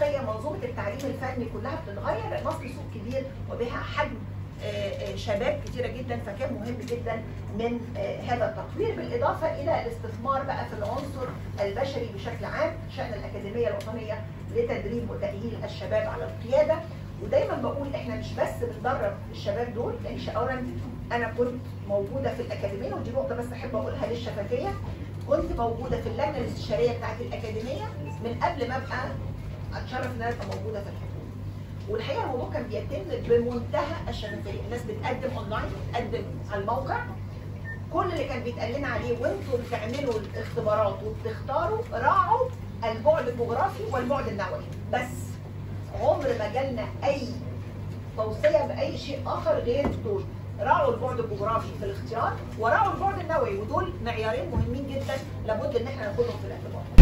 التطبيقيه منظومه التعليم الفني كلها بتتغير لان مصر سوق كبير وبها حجم آه، آه، شباب كتيره جدا فكان مهم جدا من آه، هذا التطوير بالاضافه الى الاستثمار بقى في العنصر البشري بشكل عام شان الاكاديميه الوطنيه لتدريب وتاهيل الشباب على القياده ودايما بقول احنا مش بس بندرب الشباب دول لان اولا انا كنت موجوده في الاكاديميه ودي نقطه بس احب اقولها للشفافيه كنت موجوده في اللجنه الاستشاريه بتاعت الاكاديميه من قبل ما ابقى اتشرف ان انا ابقى موجوده في الحكومه والحقيقه الموضوع كان بيتم بمنتهى الشفافيه الناس بتقدم اونلاين بتقدم على الموقع كل اللي كان بيتقال لنا عليه وانتوا بتعملوا الاختبارات وبتختاروا راعوا البعد الجغرافي والبعد النوعي بس عمر ما جالنا اي توصيه باي شيء اخر غير دول راعوا البعد الجغرافي في الاختيار وراعوا البعد النوعي ودول معيارين مهمين جدا لابد ان احنا ناخدهم في الاعتبار